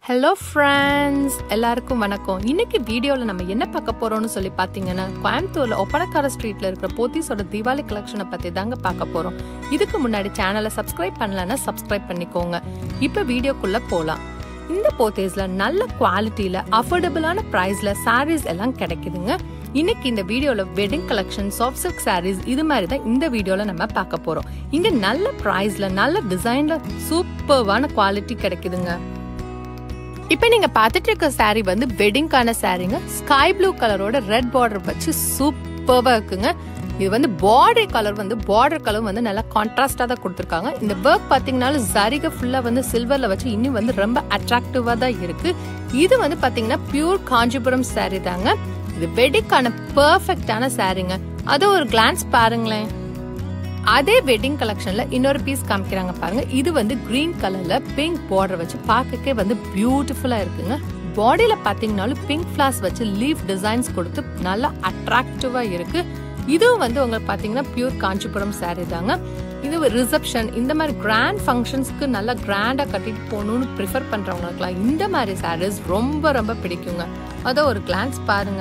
hello friends எல்லாருக்கும் வணக்கம் இன்னைக்கு வீடியோவில் நம்ம என்ன பார்க்க போறோம்னு சொல்லி பார்த்தீங்கன்னா கோயம்புத்தூர்ல ஒப்பனக்கார ஸ்ட்ரீட்ல இருக்கிற போத்தீஸோட தீபாவளி கலெக்ஷனை பத்தி தாங்க பார்க்க போறோம் இதுக்கு முன்னாடி சேனலை சப்ஸ்கிரைப் பண்ணலன்னா சப்ஸ்கிரைப் பண்ணிக்கோங்க இப்போ வீடியோக்குள்ள போலாம் இந்த போத்தீஸ்ல நல்ல குவாலிட்டியில அஃபோர்டபுளான பிரைஸ்ல சாரீஸ் எல்லாம் கிடைக்குதுங்க இன்னைக்கு இந்த வீடியோல wedding collection soft silk sarees இது மாதிரி தான் இந்த வீடியோல நம்ம பார்க்க போறோம் இங்க நல்ல பிரைஸ்ல நல்ல டிசைன்ல சூப்பர்வான குவாலிட்டி கிடைக்குதுங்க இப்போ நீங்க பார்த்துட்டு இருக்க saree வந்து வெட்டிங்கான சாரீங்க ஸ்கை ப்ளூ கலரோட ரெட் பார்டர் வச்சு சூப்பர்வா இருக்குங்க இது வந்து பார்டர் கலர் வந்து பார்டர் கலர் வந்து நல்லா கான்ட்ராஸ்டா தான் கொடுத்துருக்காங்க இந்த ஒர்க் பாத்தீங்கன்னாலும் சரிக ஃபுல்லா வந்து சில்வர்ல வச்சு இன்னும் வந்து ரொம்ப அட்ராக்டிவா தான் இருக்கு இது வந்து பாத்தீங்கன்னா பியூர் காஞ்சிபுரம் saree தாங்க இது வெட்டிங்கான பெர்ஃபெக்டான சாரீங்க அது ஒரு கிளான்ஸ் பாருங்களேன் அதே வெட்டிங் கலெக்ஷன்ல இன்னொரு பீஸ் காமிக்கிறாங்க பாருங்க இது வந்து கிரீன் கலர்ல பிங்க் பார்டர் வச்சு பார்க்கவே வந்து பியூட்டிஃபுல்லா இருக்குங்க பாடியில பாத்தீங்கன்னாலும் பிங்க் ஃபிளாஸ் வச்சு லீஃப் டிசைன்ஸ் கொடுத்து நல்லா அட்ராக்டிவா இருக்கு இதுவும் வந்து உங்களுக்கு பாத்தீங்கன்னா பியூர் காஞ்சிபுரம் saree தாங்க இது ரிசப்ஷன் இந்த மாதிரி கிராண்ட் ஃபங்க்ஷன்ஸ்க்கு நல்லா கிராண்டா கட்டிட்டு போகணும்னு ப்ரிஃபர் பண்றவங்களுக்குலாம் இந்த மாதிரி சாரீஸ் ரொம்ப ரொம்ப பிடிக்குங்க அதோ ஒரு கிளான்ஸ் பாருங்க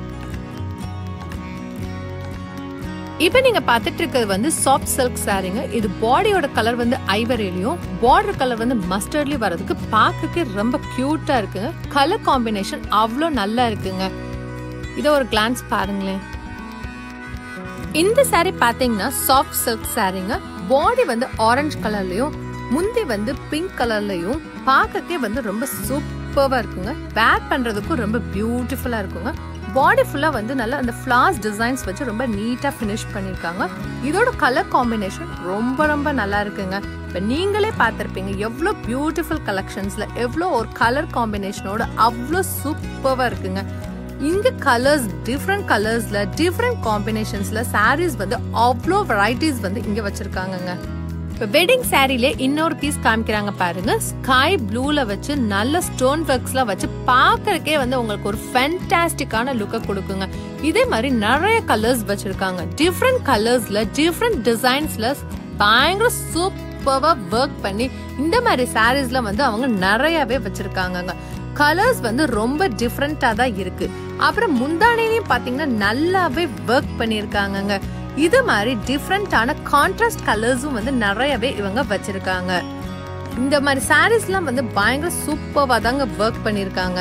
இப்போ நீங்க பார்த்துட்டு இருக்கிறது வந்து சாஃப்ட் சில்க் சாரீங்க இது பாடியோட கலர் வந்து ஐவரிலையும் பார்டர் கலர் வந்து மஸ்டர்ட்லயும் வரதுக்கு பார்க்கவே ரொம்ப கியூட்டா இருக்குங்க கலர் காம்பினேஷன் அவ்வளோ நல்லா இருக்குங்க இதை ஒரு கிளான்ஸ் பாருங்களேன் இந்த saree பாத்தீங்கன்னா சாஃப்ட் சில்க் சாரீங்க பாடி வந்து ஆரஞ்சு கலர்லயும் முந்தி வந்து பிங்க் கலர்லயும் பார்க்கவே வந்து ரொம்ப சூப்பர்வா இருக்குங்க வேர் பண்றதுக்கும் ரொம்ப பியூட்டிஃபுல்லா இருக்குங்க பாடி ஃபுல்லா வந்து நல்லா அந்த ஃபிளாஸ் டிசைன்ஸ் வச்சு ரொம்ப நீட்டா ஃபினிஷ் பண்ணிருக்காங்க இதோட கலர் காம்பினேஷன் ரொம்ப ரொம்ப நல்லா இருக்குங்க இப்ப நீங்களே பார்த்திருப்பீங்க எவ்வளோ பியூட்டிஃபுல் கலெக்ஷன்ஸ்ல எவ்வளோ ஒரு கலர் காம்பினேஷனோட அவ்வளோ சூப்பர்வா இருக்குங்க இங்க கலர்ஸ் டிஃப்ரெண்ட் கலர்ஸ்ல டிஃப்ரெண்ட் காம்பினேஷன்ஸ்ல சாரீஸ் வந்து அவ்வளோ வெரைட்டிஸ் வந்து இங்க வச்சிருக்காங்கங்க இப்போ வெட்டிங் சாரிலே இன்னொரு பீஸ் காமிக்கிறாங்க பாருங்க ஸ்கை ப்ளூல வச்சு நல்ல ஸ்டோன் ஒர்க்ஸ்ல வச்சு பார்க்கறக்கே வந்து உங்களுக்கு ஒரு ஃபென்டாஸ்டிக்கான லுக்கை கொடுக்குங்க இதே மாதிரி நிறைய கலர்ஸ் வச்சிருக்காங்க டிஃப்ரெண்ட் கலர்ஸ்ல டிஃப்ரெண்ட் டிசைன்ஸ்ல பயங்கர சூப்பர்வா ஒர்க் பண்ணி இந்த மாதிரி சாரீஸ்ல வந்து அவங்க நிறையவே வச்சிருக்காங்கங்க கலர்ஸ் வந்து ரொம்ப டிஃப்ரெண்டா தான் இருக்கு அப்புறம் முந்தானையிலையும் பாத்தீங்கன்னா நல்லாவே ஒர்க் பண்ணிருக்காங்கங்க இது மாதிரி டிஃப்ரெண்டான கான்ட்ராஸ்ட் கலர்ஸும் வந்து நிறையவே இவங்க வச்சிருக்காங்க இந்த மாதிரி சாரீஸ்லாம் வந்து பயங்கர சூப்பர்வா தாங்க ஒர்க் பண்ணிருக்காங்க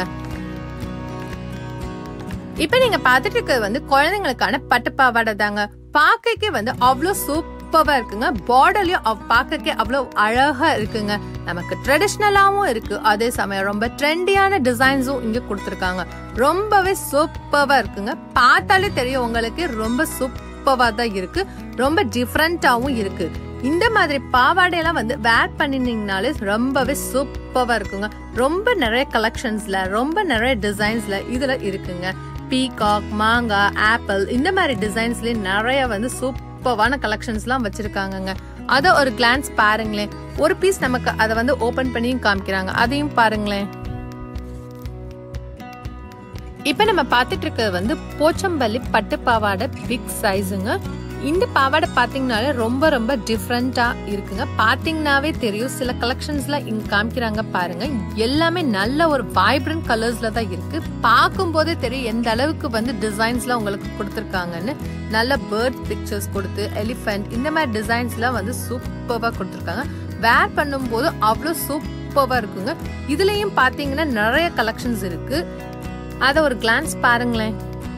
இப்ப நீங்க பாத்துட்டு இருக்கிறது வந்து குழந்தைங்களுக்கான பட்டு பாவாடை தாங்க பாக்கக்கே வந்து அவ்வளோ சூப்பர்வா இருக்குங்க பார்டர்லயும் பாக்கக்கே அவ்வளோ அழகா இருக்குங்க நமக்கு ட்ரெடிஷ்னலாவும் இருக்கு அதே சமயம் ரொம்ப ட்ரெண்டியான டிசைன்ஸும் இங்க கொடுத்துருக்காங்க ரொம்பவே சூப்பர்வா இருக்குங்க பார்த்தாலே தெரியும் உங்களுக்கு ரொம்ப சூப்பர்வா தான் இருக்கு ரொம்ப டிஃப்ரெண்டாவும் இருக்கு இந்த மாதிரி பாவாடையெல்லாம் வந்து வேர் பண்ணினீங்கனாலே ரொம்பவே சூப்பர்வா இருக்குங்க ரொம்ப நிறைய கலெக்ஷன்ஸ்ல ரொம்ப நிறைய டிசைன்ஸ்ல இதுல இருக்குங்க பீகாக் மாங்காய் ஆப்பிள் இந்த மாதிரி டிசைன்ஸ்ல நிறைய வந்து சூப்பர்வான கலெக்ஷன்ஸ்லாம் வச்சிருக்காங்கங்க அத ஒரு கிளான்ஸ் பாருங்களேன் ஒரு பீஸ் நமக்கு அதை வந்து ஓபன் பண்ணியும் காமிக்கிறாங்க அதையும் பாருங்களேன் இப்ப நம்ம பார்த்துட்டு இருக்கிறது வந்து போச்சம்பள்ளி பட்டு பாவாடை பிக் சைஸுங்க இந்த பாவாடை பாத்தீங்கனாலே ரொம்ப ரொம்ப டிஃப்ரெண்டா இருக்குங்க பாத்தீங்கன்னாவே தெரியும் சில கலெக்ஷன்ஸ்ல இங்க காமிக்கிறாங்க பாருங்க எல்லாமே நல்ல ஒரு வைப்ரண்ட் கலர்ஸ்ல தான் இருக்கு பார்க்கும் போதே தெரியும் எந்த அளவுக்கு வந்து டிசைன்ஸ்லாம் உங்களுக்கு கொடுத்துருக்காங்கன்னு நல்ல பேர்ட் பிக்சர்ஸ் கொடுத்து எலிஃபென்ட் இந்த மாதிரி டிசைன்ஸ்லாம் வந்து சூப்பர்வா கொடுத்துருக்காங்க வேர் பண்ணும்போது அவ்வளோ சூப்பர்வா இருக்குங்க இதுலயும் பாத்தீங்கன்னா நிறைய கலெக்ஷன்ஸ் இருக்கு அத ஒரு கிளான்ஸ் பாருங்களேன்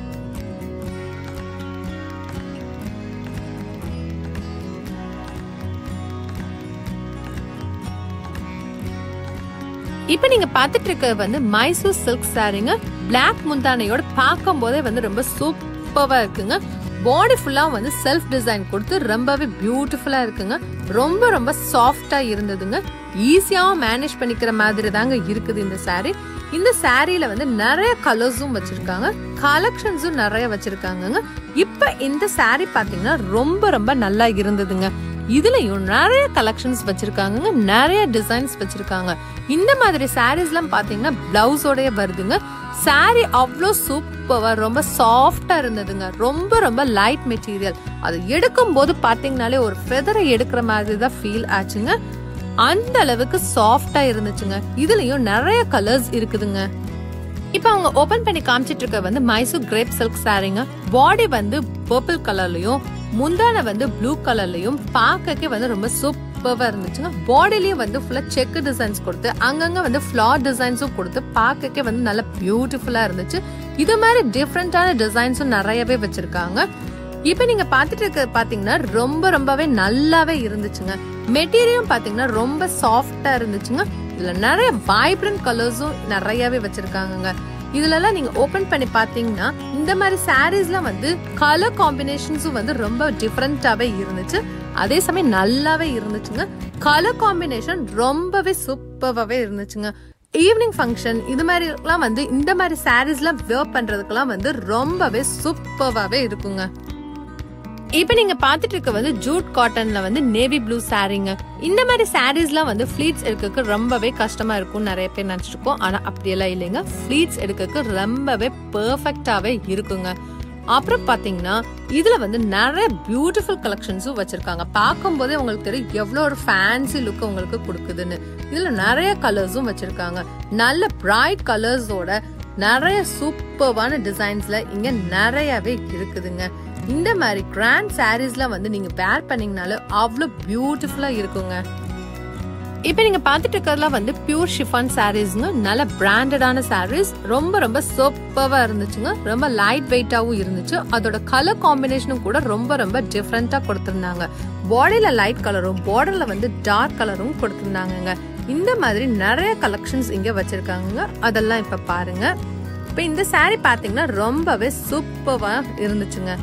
இப்ப நீங்க பாத்துட்டு இருக்கிறது வந்து மைசூர் சில்க் சாரீங்க பிளாக் முந்தானையோட பார்க்கும் போதே வந்து ரொம்ப சூப்பர்வா இருக்குங்க பாடி ஃபுல்லா வந்து செல்ஃப் டிசைன் கொடுத்து ரொம்பவே பியூட்டிஃபுல்லா இருக்குங்க ரொம்ப ரொம்ப சாஃப்டா இருந்ததுங்க ஈஸியாவும் மேனேஜ் பண்ணிக்கிற மாதிரி தாங்க இருக்குது இந்த saree இந்த சாரியில வந்து நிறைய கலர்ஸும் வச்சிருக்காங்க கலெக்ஷன்ஸும் நிறைய வச்சிருக்காங்கங்க இப்ப இந்த saree பாத்தீங்கன்னா ரொம்ப ரொம்ப நல்லா இருந்ததுங்க இதுலயும் நிறைய கலெக்ஷன்ஸ் வச்சிருக்காங்க நிறைய டிசைன்ஸ் வச்சிருக்காங்க இந்த மாதிரி சாரீஸ்லாம் பாத்தீங்கன்னா பிளவுஸோடய வருதுங்க saree அவ்வளோ சூப்பரா ரொம்ப சாஃப்டா இருந்ததுங்க ரொம்ப ரொம்ப லைட் மெட்டீரியல் அது எடுக்கும் போது பாத்தீங்கனாலே ஒரு ஃபெதரை எடுக்கிற மாதிரி தான் ஃபீல் ஆச்சுங்க அந்த அளவுக்கு சாஃப்டா இருந்துச்சுங்க இதுலயும் நிறைய கலர்ஸ் இருக்குதுங்க இப்போ அவங்க ஓபன் பண்ணி காமிச்சிட்டு இருக்க வந்து மைசூர் கிரேப் சில்க் சாரீங்க பாடி வந்து பர்பிள் கலர்லயும் முந்தான வந்து ப்ளூ கலர்லயும் பார்க்கவே வந்து ரொம்ப சூப்பரா இருந்துச்சுங்க பாடிலயும் வந்து ஃபுல்லா செக் டிசைன்ஸ் கொடுத்து அங்கங்க வந்து ஃபிளார் டிசைன்ஸும் கொடுத்து பார்க்கவே வந்து நல்ல பியூட்டிஃபுல்லா இருந்துச்சு இது மாதிரி டிஃப்ரெண்டான டிசைன்ஸும் நிறையவே வச்சிருக்காங்க இப்போ நீங்க பாத்துட்டு இருக்க பாத்தீங்கன்னா ரொம்ப ரொம்பவே நல்லாவே இருந்துச்சுங்க மெட்டீரியலும் பாத்தீங்கன்னா ரொம்ப சாஃப்டா இருந்துச்சுங்க இதுல நிறைய வைப்ரண்ட் கலர்ஸும் நிறையவே வச்சிருக்காங்கங்க இதுல எல்லாம் நீங்க ஓபன் பண்ணி பாத்தீங்கன்னா இந்த மாதிரி சாரீஸ்லாம் வந்து கலர் காம்பினேஷன்ஸும் வந்து ரொம்ப டிஃப்ரெண்டாவே இருந்துச்சு அதே சமயம் நல்லாவே இருந்துச்சுங்க கலர் காம்பினேஷன் ரொம்பவே சூப்பராகவே இருந்துச்சுங்க ஈவினிங் ஃபங்க்ஷன் இது மாதிரி எல்லாம் வந்து இந்த மாதிரி சாரீஸ்லாம் வேர் பண்றதுக்கெல்லாம் வந்து ரொம்பவே சூப்பராகவே இருக்குங்க இப்போ நீங்க பாத்துட்டு இருக்க வந்து ஜூட் காட்டன்ல வந்து நேவி ப்ளூ சாரீங்க இந்த மாதிரி சாரீஸ்லாம் வந்து ஃபிளீட்ஸ் எடுக்கிறதுக்கு ரொம்பவே கஷ்டமா இருக்கும் நிறைய பேர் நினைச்சிருப்போம் ஆனா அப்படியெல்லாம் இல்லைங்க ஃபிளீட்ஸ் எடுக்கிறதுக்கு ரொம்பவே பெர்ஃபெக்டாவே இருக்குங்க அப்புறம் பாத்தீங்கன்னா இதுல வந்து நிறைய பியூட்டிஃபுல் கலெக்ஷன்ஸும் வச்சிருக்காங்க பார்க்கும் போதே உங்களுக்கு தெரியும் எவ்வளவு ஒரு ஃபேன்சி லுக் உங்களுக்கு கொடுக்குதுன்னு இதுல நிறைய கலர்ஸும் வச்சிருக்காங்க நல்ல பிரைட் கலர்ஸோட நிறைய சூப்பர்வான டிசைன்ஸ்ல இங்க நிறையவே இருக்குதுங்க இந்த மாதிரி கிராண்ட் சாரீஸ்லாம் வந்து நீங்க வேர் பண்ணீங்கனாலும் அவ்வளோ பியூட்டிஃபுல்லா இருக்குங்க இப்போ நீங்க பார்த்துட்டு இருக்கிறதுலாம் வந்து பியூர் ஷிஃபான் சாரீஸ்ங்க நல்ல பிராண்டடான சாரீஸ் ரொம்ப ரொம்ப சூப்பரா இருந்துச்சுங்க ரொம்ப லைட் வெயிட்டாவும் இருந்துச்சு அதோட கலர் காம்பினேஷனும் கூட ரொம்ப ரொம்ப டிஃப்ரெண்டா கொடுத்திருந்தாங்க பாடியில லைட் கலரும் பார்டர்ல வந்து டார்க் கலரும் கொடுத்திருந்தாங்கங்க இந்த மாதிரி நிறைய கலெக்ஷன்ஸ் இங்க வச்சிருக்காங்க அதெல்லாம் இப்ப பாருங்க இப்ப இந்த saree பாத்தீங்கன்னா ரொம்பவே சூப்பரா இருந்துச்சுங்க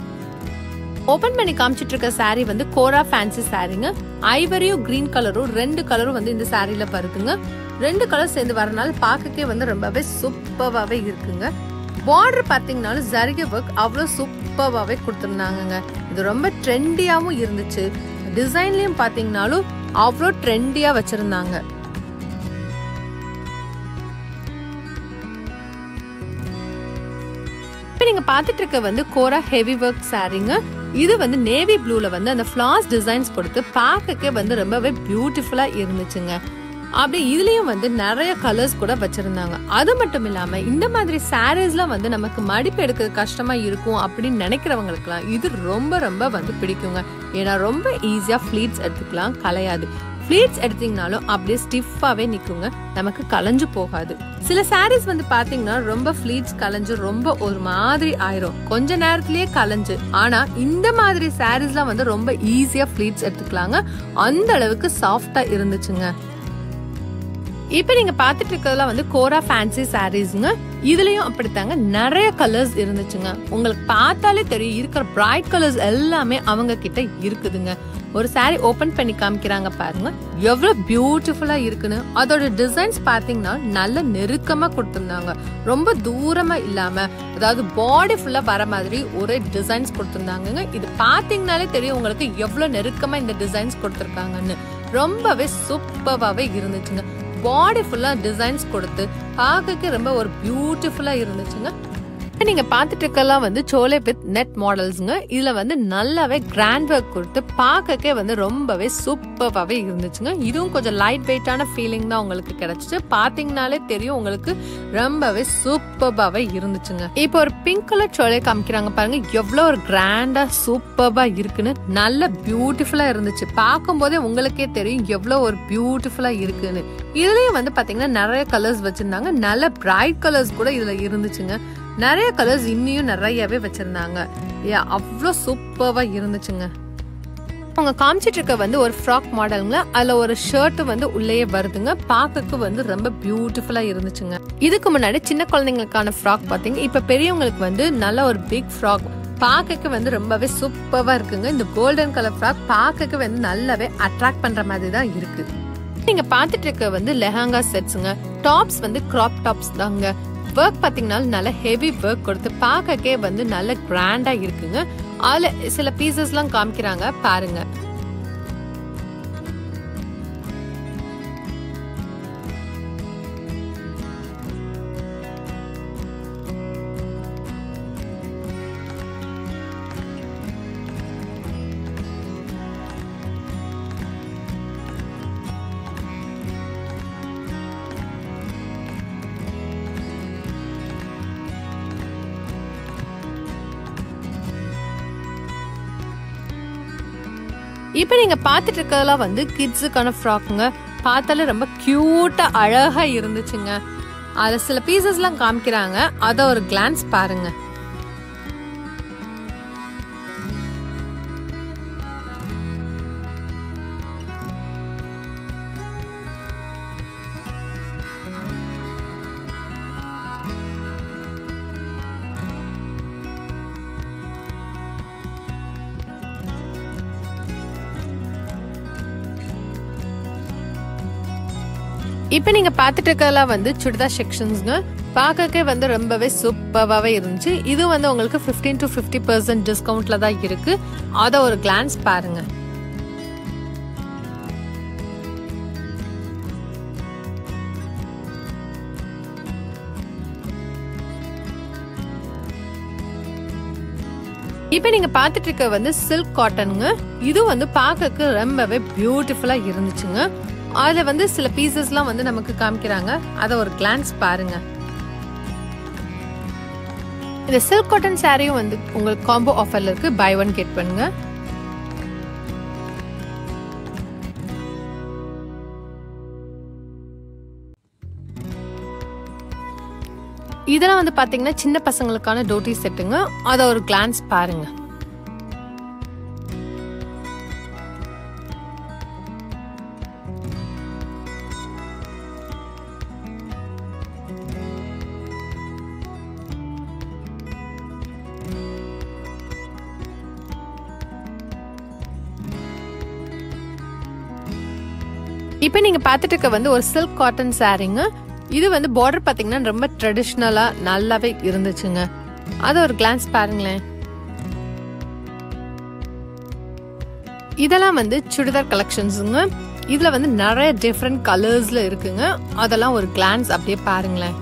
ஓபன் பண்ணி காமிச்சிட்டு இருக்க saree வந்து கோரா ஃபேன்சி சாரீங்க ஐவரியும் கிரீன் கலரும் ரெண்டு கலரும் வந்து இந்த சாரீல வருதுங்க ரெண்டு கலர் சேர்ந்து வரனால பார்க்கவே வந்து ரொம்பவே சூப்பராகவே இருக்குங்க பார்டர் பார்த்தீங்கனாலும் ஜரிகை ஒர்க் அவ்வளோ சூப்பராகவே கொடுத்துருந்தாங்கங்க இது ரொம்ப ட்ரெண்டியாகவும் இருந்துச்சு டிசைன்லயும் பார்த்தீங்கனாலும் அவ்வளோ ட்ரெண்டியாக வச்சிருந்தாங்க இப்போ நீங்க பார்த்துட்டு இருக்க வந்து கோரா ஹெவி ஒர்க் சாரீங்க இது வந்து நேவி ப்ளூல வந்து அந்த ஃபிளாஸ் டிசைன்ஸ் கொடுத்து பார்க்கவே வந்து ரொம்பவே பியூட்டிஃபுல்லா இருந்துச்சுங்க அப்படி இதுலயும் வந்து நிறைய கலர்ஸ் கூட வச்சிருந்தாங்க அது மட்டும் இல்லாம இந்த மாதிரி சாரீஸ்லாம் வந்து நமக்கு மடிப்பு எடுக்கிறது கஷ்டமா இருக்கும் அப்படின்னு நினைக்கிறவங்களுக்குலாம் இது ரொம்ப ரொம்ப வந்து பிடிக்குங்க ஏன்னா ரொம்ப ஈஸியா ஃபிளீட்ஸ் எடுத்துக்கலாம் கலையாது ஃபிளீட்ஸ் எடுத்தீங்கனாலும் அப்படியே ஸ்டிஃபாவே நிக்குங்க நமக்கு கலைஞ்சு போகாது சில சாரீஸ் வந்து பாத்தீங்கன்னா ரொம்ப ஃபிளீட்ஸ் கலைஞ்சு ரொம்ப ஒரு மாதிரி ஆயிரும் கொஞ்ச நேரத்திலேயே கலைஞ்சு ஆனா இந்த மாதிரி சாரீஸ்லாம் வந்து ரொம்ப ஈஸியா ஃபிளீட்ஸ் எடுத்துக்கலாங்க அந்த அளவுக்கு சாஃப்டா இருந்துச்சுங்க இப்ப நீங்க பாத்துட்டு இருக்கிறதுலாம் வந்து கோரா ஃபேன்சி சாரீஸ்ங்க இதுலயும் அப்படித்தாங்க நிறைய கலர்ஸ் இருந்துச்சுங்க உங்களுக்கு பார்த்தாலே தெரியும் இருக்கிற பிரைட் கலர்ஸ் எல்லாமே அவங்க கிட்ட இருக்குதுங்க ஒரு saree ஓபன் பண்ணி காமிக்கிறாங்க பாருங்க எவ்வளவு பியூட்டிஃபுல்லா இருக்குன்னு அதோட டிசைன்ஸ் பாத்தீங்கன்னா நல்ல நெருக்கமா கொடுத்திருந்தாங்க ரொம்ப தூரமா இல்லாம அதாவது பாடி ஃபுல்லா வர மாதிரி ஒரே டிசைன்ஸ் கொடுத்திருந்தாங்கங்க இது பாத்தீங்கனாலே தெரியும் உங்களுக்கு எவ்வளவு நெருக்கமா இந்த டிசைன்ஸ் கொடுத்திருக்காங்கன்னு ரொம்பவே சூப்பராகவே இருந்துச்சுங்க பாடி ஃபுல்லா டிசைன்ஸ் கொடுத்து பார்க்கறதுக்கு ரொம்ப ஒரு பியூட்டிஃபுல்லா இருந்துச்சுங்க இப்ப நீங்க பாத்துட்டு இருக்கலாம் வந்து சோலே வித் நெட் மாடல்ஸ்ங்க இதுல வந்து நல்லாவே கிராண்ட் ஒர்க் கொடுத்து பார்க்கவே வந்து ரொம்பவே சூப்பராகவே இருந்துச்சுங்க இதுவும் கொஞ்சம் லைட் வெயிட்டான ஃபீலிங் தான் உங்களுக்கு கிடைச்சிச்சு பாத்தீங்கனாலே தெரியும் உங்களுக்கு ரொம்பவே சூப்பராகவே இருந்துச்சுங்க இப்போ ஒரு பிங்க் கலர் சோலை காமிக்கிறாங்க பாருங்க எவ்வளவு ஒரு கிராண்டா சூப்பரா இருக்குன்னு நல்ல பியூட்டிஃபுல்லா இருந்துச்சு பார்க்கும்போதே உங்களுக்கே தெரியும் எவ்வளவு ஒரு பியூட்டிஃபுல்லா இருக்குன்னு இதுலயும் வந்து பாத்தீங்கன்னா நிறைய கலர்ஸ் வச்சிருந்தாங்க நல்ல பிரைட் கலர்ஸ் கூட இதுல இருந்துச்சுங்க நிறைய கலர்ஸ் இன்னியும் நிறையவே வச்சிருந்தாங்க ஏ அவ்வளோ சூப்பரா இருந்துச்சுங்க அவங்க காமிச்சிட்டு இருக்க வந்து ஒரு ஃப்ராக் மாடலுங்க அதுல ஒரு ஷர்ட் வந்து உள்ளேயே வருதுங்க பார்க்கறதுக்கு வந்து ரொம்ப பியூட்டிஃபுல்லா இருந்துச்சுங்க இதுக்கு முன்னாடி சின்ன குழந்தைங்களுக்கான ஃப்ராக் பாத்தீங்க இப்ப பெரியவங்களுக்கு வந்து நல்ல ஒரு பிக் ஃப்ராக் பார்க்கறதுக்கு வந்து ரொம்பவே சூப்பரா இருக்குங்க இந்த கோல்டன் கலர் ஃப்ராக் பார்க்கறதுக்கு வந்து நல்லாவே அட்ராக்ட் பண்ற மாதிரி தான் இருக்கு நீங்க பாத்துட்டு இருக்க வந்து லெஹங்கா செட்ஸுங்க டாப்ஸ் வந்து கிராப் டாப்ஸ் தாங்க ஒர்க் பாத்தீங்கன்னா நல்ல ஹெவி ஒர்க் கொடுத்து பார்க்கவே வந்து நல்ல கிராண்டா இருக்குங்க அதுல சில பீசஸ்லாம் காமிக்கிறாங்க பாருங்க இப்போ நீங்க பார்த்துட்டு இருக்கிறதெல்லாம் வந்து கிட்ஸுக்கான ஃப்ராக்குங்க பார்த்தாலே ரொம்ப கியூட்டா அழகா இருந்துச்சுங்க அதுல சில பீசஸ்லாம் காமிக்கிறாங்க அதை ஒரு கிளான்ஸ் பாருங்க இப்போ நீங்க பார்த்துட்டு இருக்கிறதெல்லாம் வந்து சுடிதார் செக்ஷன்ஸ்ங்க பார்க்கறக்கே வந்து ரொம்பவே சூப்பராகவே இருந்துச்சு இது வந்து உங்களுக்கு ஃபிஃப்டீன் டு ஃபிஃப்டி பர்சன்ட் டிஸ்கவுண்ட்ல தான் இருக்கு அதை ஒரு கிளான்ஸ் பாருங்க இப்போ நீங்க பார்த்துட்டு இருக்க வந்து சில்க் காட்டனுங்க இது வந்து பார்க்கறதுக்கு ரொம்பவே பியூட்டிஃபுல்லா இருந்துச்சுங்க அதுல வந்து சில பீசஸ்லாம் வந்து நமக்கு காமிக்கிறாங்க அதை ஒரு கிளான்ஸ் பாருங்க இந்த சில்க் காட்டன் சாரியும் வந்து உங்களுக்கு காம்போ ஆஃபர்ல இருக்கு பை ஒன் கெட் பண்ணுங்க இதெல்லாம் வந்து பாத்தீங்கன்னா சின்ன பசங்களுக்கான டோட்டி செட்டுங்க அதை ஒரு கிளான்ஸ் பாருங்க இப்போ நீங்க பார்த்துட்டு இருக்க வந்து ஒரு சில்க் காட்டன் சாரீங்க இது வந்து பார்டர் பாத்தீங்கன்னா ரொம்ப ட்ரெடிஷ்னலா நல்லாவே இருந்துச்சுங்க அது ஒரு கிளான்ஸ் பாருங்களேன் இதெல்லாம் வந்து சுடிதார் கலெக்ஷன்ஸுங்க இதுல வந்து நிறைய டிஃப்ரெண்ட் கலர்ஸ்ல இருக்குங்க அதெல்லாம் ஒரு கிளான்ஸ் அப்படியே பாருங்களேன்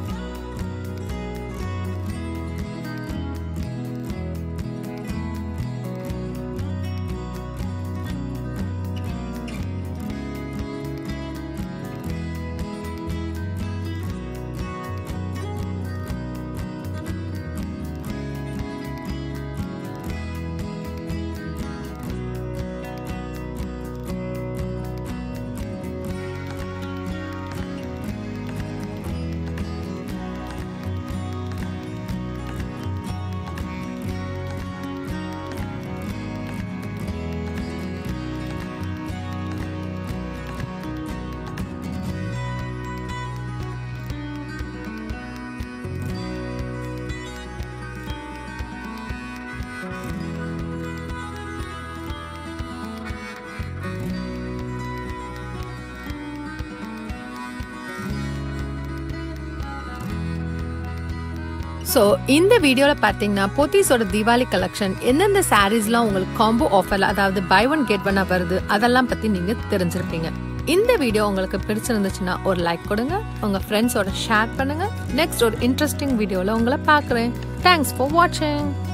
ஸோ இந்த வீடியோவில் பார்த்தீங்கன்னா போத்தீஸோட தீபாவளி கலெக்ஷன் எந்தெந்த சாரீஸ்லாம் உங்களுக்கு காம்போ ஆஃபர்ல அதாவது பை ஒன் கெட் ஒன் வருது அதெல்லாம் பற்றி நீங்கள் தெரிஞ்சிருப்பீங்க இந்த வீடியோ உங்களுக்கு பிடிச்சிருந்துச்சுன்னா ஒரு லைக் கொடுங்க உங்கள் ஃப்ரெண்ட்ஸோட ஷேர் பண்ணுங்க நெக்ஸ்ட் ஒரு இன்ட்ரெஸ்டிங் வீடியோவில் உங்களை பார்க்குறேன் தேங்க்ஸ் ஃபார் வாட்சிங்